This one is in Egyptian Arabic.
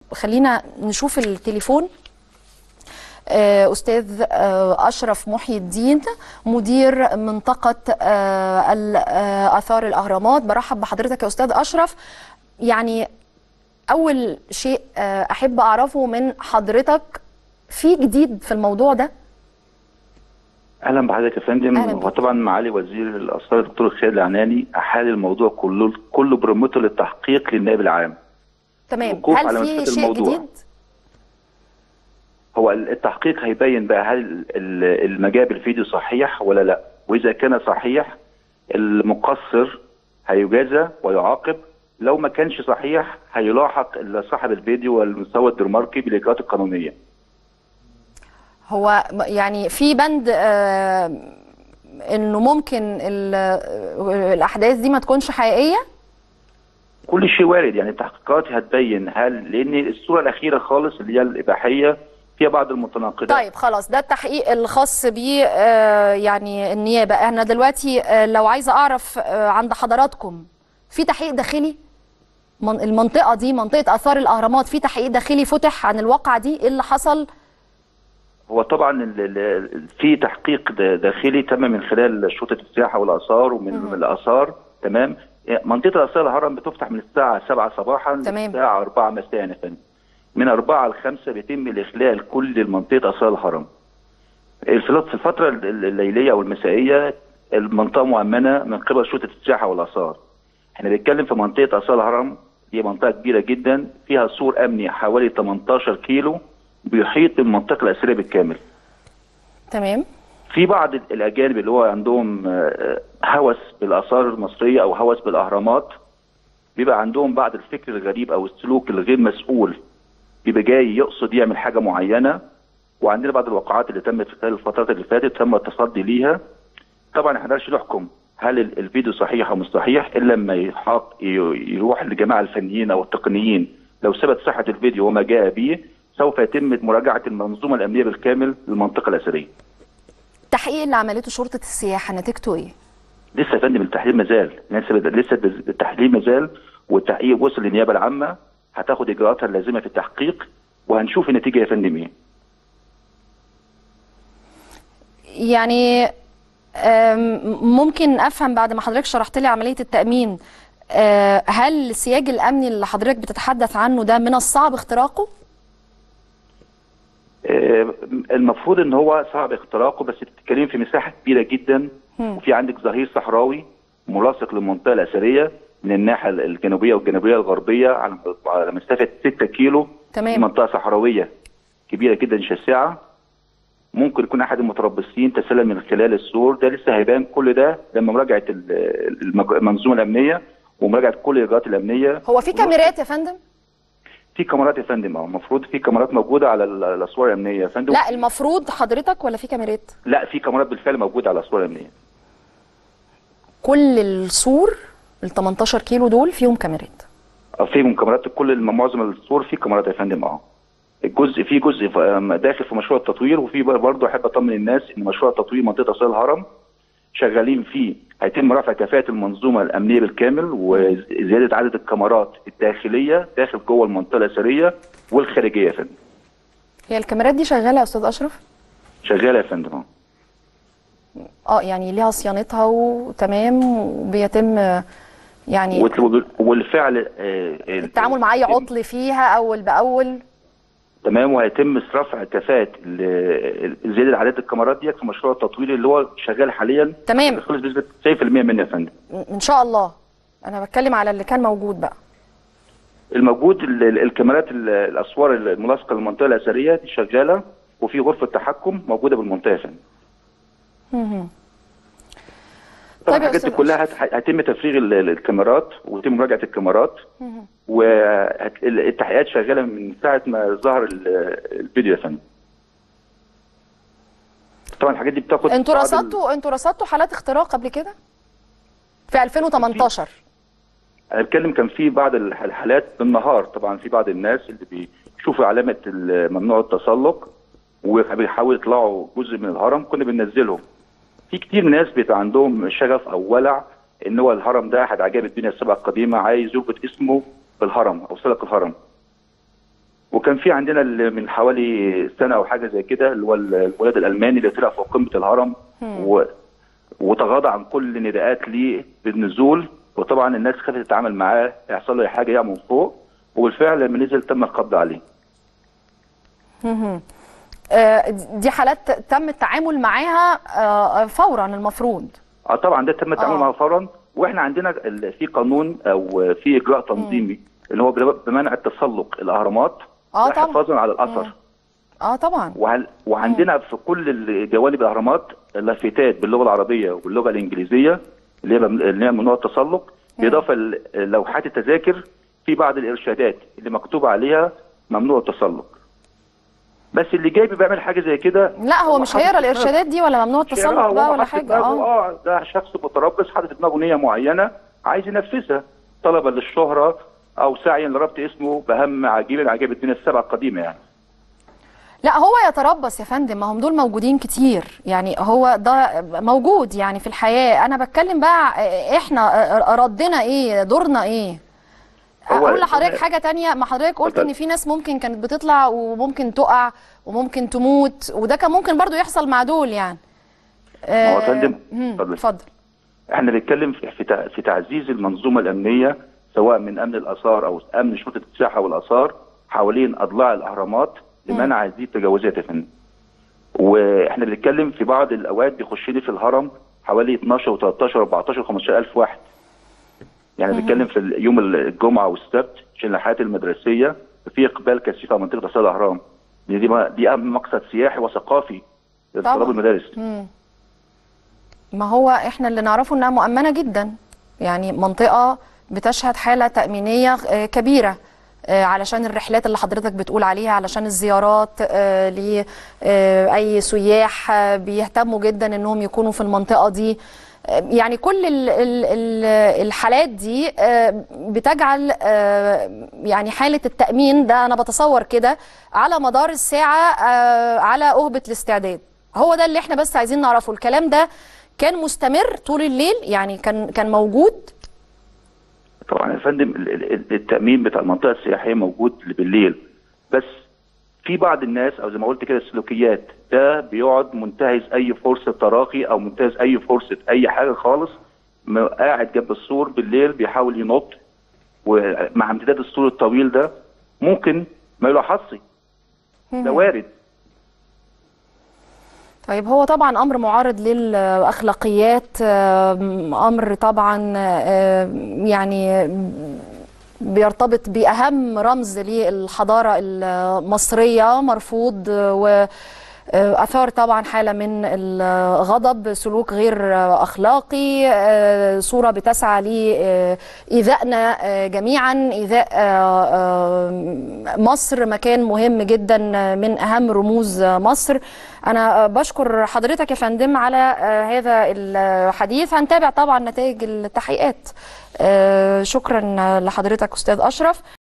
خلينا نشوف التليفون آه، استاذ آه، اشرف محي الدين مدير منطقه آه، ال- آه، اثار الاهرامات برحب بحضرتك يا استاذ اشرف يعني اول شيء آه، احب اعرفه من حضرتك في جديد في الموضوع ده اهلا بحضرتك يا فندم أهلا بيك. وطبعا معالي وزير الاثار الدكتور خالد العناني احال الموضوع كله كله برمته للتحقيق للنائب العام تمام وقوف هل على في مسألة شيء الموضوع. جديد هو التحقيق هيبين بقى هل ال- المجاب الفيديو صحيح ولا لا واذا كان صحيح المقصر هيجازى ويعاقب لو ما كانش صحيح هيلاحق صاحب الفيديو والمستوى الدنماركي بالاجراءات القانونيه هو م- يعني في بند آه، انه ممكن ال- آه، الاحداث دي ما تكونش حقيقيه كل شيء وارد يعني التحقيقات هتبين هل لان الصوره الاخيره خالص اللي هي الاباحيه فيها بعض المتناقضات طيب خلاص ده التحقيق الخاص بيه آه، يعني النيابه انا دلوقتي آه، لو عايزه اعرف آه، عند حضراتكم في تحقيق داخلي من- المنطقه دي منطقه اثار الاهرامات في تحقيق داخلي فتح عن الواقعه دي ايه اللي حصل هو طبعا ال- ال- في تحقيق د- داخلي تم من خلال شرطه السياحه والاثار ومن من الاثار تمام منطقه اثار الهرم بتفتح من الساعه 7 صباحا تمام. للساعه 4 مساء يا فندم من 4 ل 5 بيتم الاخلال كل منطقه اثار الهرم الفلات- في الفتره ال- الليليه او المسائيه المنطقه مؤمنه من قبل شرطه السياحه والاثار احنا بنتكلم في منطقه اثار الهرم هي منطقه كبيره جدا فيها سور امني حوالي 18 كيلو بيحيط المنطقه الاثريه بالكامل تمام في بعض الاجانب اللي هو عندهم آه، هوس بالاثار المصريه او هوس بالاهرامات بيبقى عندهم بعض الفكر الغريب او السلوك الغير مسؤول بيبقى جاي يقصد يعمل حاجه معينه وعندنا بعض الواقعات اللي تمت في خلال الفترات اللي فاتت تم التصدي ليها طبعا احنا نقدرش نحكم هل ال- الفيديو صحيح او مش صحيح الا لما يحق ي- يروح لجماعه الفنيين او التقنيين لو ثبت صحه الفيديو وما جاء به سوف يتم مراجعه المنظومه الامنيه بالكامل للمنطقه الاثريه التحقيق اللي عملته شرطه السياحه نتيجته ايه لسه يا فندم التحليل مازال لسه لسه التحليل مازال والتحقيق وصل للنيابه العامه هتاخد اجراءاتها اللازمه في التحقيق وهنشوف النتيجه يا فندم ايه يعني آم، ممكن افهم بعد ما حضرتك شرحت لي عمليه التامين آه، هل السياج الامني اللي حضرتك بتتحدث عنه ده من الصعب اختراقه آه، المفروض ان هو صعب اختراقه بس بتتكلم في مساحه كبيره جدا وفي عندك ظهير صحراوي ملاصق للمنطقه الاثريه من الناحيه الجنوبيه والجنوبيه الغربيه على على مسافه 6 كيلو تمام. منطقه صحراويه كبيره جدا شاسعه ممكن يكون احد المتربصين تسلل من خلال السور ده لسه هيبان كل ده لما مراجعه ال- المج- المنظومه الامنيه ومراجعه كل الاجراءات الامنيه هو في كاميرات يا فندم في كاميرات يا فندم اه المفروض في كاميرات موجوده على ال- الاسوار الامنيه يا فندم لا المفروض حضرتك ولا في كاميرات لا في كاميرات بالفعل موجوده على الاسوار الامنيه كل السور ال 18 كيلو دول فيهم كاميرات آه، في من كاميرات كل معظم الصور في كاميرات يا فندم اه الجزء في جزء ف- آم، داخل في مشروع التطوير وفي برضه احب اطمن الناس ان مشروع التطوير منطقه اصل الهرم شغالين فيه هيتم رفع كفاءه المنظومه الامنيه بالكامل وزياده عدد الكاميرات الداخليه داخل جوه المنطقه الاثريه والخارجيه يا فندم هي الكاميرات دي شغاله يا استاذ اشرف شغاله يا فندم اه اه يعني ليها صيانتها وتمام وبيتم آه، يعني وال- والفعل آه، التعامل مع اي عطل فيها اول باول تمام وهيتم رفع كفاءه ال- ال- زياده عدد الكاميرات ديت في مشروع التطوير اللي هو شغال حاليا تمام. خلص بنسبه 90% منه يا فندم ان شاء الله انا بتكلم على اللي كان موجود بقى الموجود ال- ال- الكاميرات ال- الاسوار الملاصقه للمنطقه الاثريه دي شغاله وفي غرفه تحكم موجوده بالمنطقه يا فندم مهم. طبعا طيب يا الحاجات دي أستاذ كلها هت- هيتم تفريغ ال- ال- الكاميرات ويتم مراجعه الكاميرات والتحقيقات شغاله من ساعه ما ظهر ال- الفيديو يا فندم طبعا الحاجات دي بتاخد انتوا بعض ال- رصدتوا انتوا رصدتوا حالات اختراق قبل كده في 2018 انا بتكلم كان في بعض الح- الحالات بالنهار طبعا في بعض الناس اللي بيشوفوا علامه ال- ممنوع التسلق وبيحاولوا يطلعوا جزء من الهرم كنا بننزلهم في كتير ناس بيبقى عندهم شغف او ولع ان هو الهرم ده احد عجائب الدنيا السبع القديمه عايز يربط اسمه بالهرم او سلك الهرم وكان في عندنا ال- من حوالي سنه او حاجه زي كده اللي هو ال- الولاد الالماني اللي طلع فوق قمه الهرم و... وتغاضى عن كل نداءات ليه بالنزول وطبعا الناس خافت تتعامل معاه يحصل له أي حاجه يقع من فوق وبالفعل لما نزل تم القبض عليه آه، دي حالات تم التعامل معاها آه، فورا المفروض اه طبعا ده تم التعامل آه. معه فورا واحنا عندنا ال- في قانون او في اجراء تنظيمي اللي هو بمنع التسلق الاهرامات آه ده طبعا. حفاظا على الاثر اه طبعا وهل وعندنا في كل ال- جوانب الاهرامات لافتات باللغه العربيه واللغه الانجليزيه اللي هي ممن- اللي هي ممنوع التسلق بالاضافه للوحات التذاكر في بعض الارشادات اللي مكتوب عليها ممنوع التسلق بس اللي جاي بيعمل حاجه زي كده لا هو مش حاطط هيقرا في دماغه- الارشادات دي ولا ممنوع التسلق هو بقى ولا حاطط في حاجه دماغه اه اه ده شخص متربص حاطط في دماغه نيه معينه عايز ينفذها طلبا للشهره او سعيا لربط اسمه بهم عجيب من عجائب الدنيا السبعه القديمه يعني لا هو يتربص يا فندم ما هم دول موجودين كتير يعني هو ده موجود يعني في الحياه انا بتكلم بقى احنا ردنا ايه دورنا ايه هو- اقول لحضرتك حاجه تانية ما حضرتك قلت اتفضل. ان في ناس ممكن كانت بتطلع وممكن تقع وممكن تموت وده كان ممكن برضو يحصل مع دول يعني ما هو يا آه، فندم، مم، اتفضل. اتفضل احنا بنتكلم في في تع- في تعزيز المنظومه الامنيه سواء من امن الاثار او امن شرطه السياحه والاثار حوالين اضلاع الاهرامات لمنع هذه التجاوزات يا فندم. واحنا بنتكلم في بعض الاوقات بيخش لي في الهرم حوالي 12 و13 و14 و15 الف واحد. يعني بنتكلم في ال- يوم الجمعه والسبت عشان الحياه المدرسيه في اقبال كثيف على منطقه اثار الاهرام. دي دي, ما- دي اهم مقصد سياحي وثقافي لطلاب طبعاً. المدارس. ما هو احنا اللي نعرفه انها مؤمنه جدا يعني منطقه بتشهد حاله تامينيه آه، كبيره آه، علشان الرحلات اللي حضرتك بتقول عليها علشان الزيارات لاي سياح آه، بيهتموا جدا انهم يكونوا في المنطقه دي آه، يعني كل ال- ال- ال- الحالات دي آه، بتجعل آه، يعني حاله التامين ده انا بتصور كده على مدار الساعه آه، على اهبه الاستعداد هو ده اللي احنا بس عايزين نعرفه الكلام ده كان مستمر طول الليل يعني كان كان موجود طبعا يا فندم ال- ال- التامين بتاع المنطقه السياحيه موجود بالليل بس في بعض الناس او زي ما قلت كده السلوكيات ده بيقعد منتهز اي فرصه تراخي او منتهز اي فرصه اي حاجه خالص م- قاعد جنب السور بالليل بيحاول ينط ومع امتداد السور الطويل ده ممكن ما يلاحظش ده وارد طيب هو طبعا امر معارض للاخلاقيات آم، امر طبعا آم، يعني بيرتبط باهم رمز للحضاره المصريه مرفوض و اثار طبعا حاله من الغضب سلوك غير اخلاقي آه، صوره بتسعى لايذائنا آه، جميعا ايذاء آه، آه، مصر مكان مهم جدا من اهم رموز مصر انا بشكر حضرتك يا فندم على آه، هذا الحديث هنتابع طبعا نتائج التحقيقات آه، شكرا لحضرتك استاذ اشرف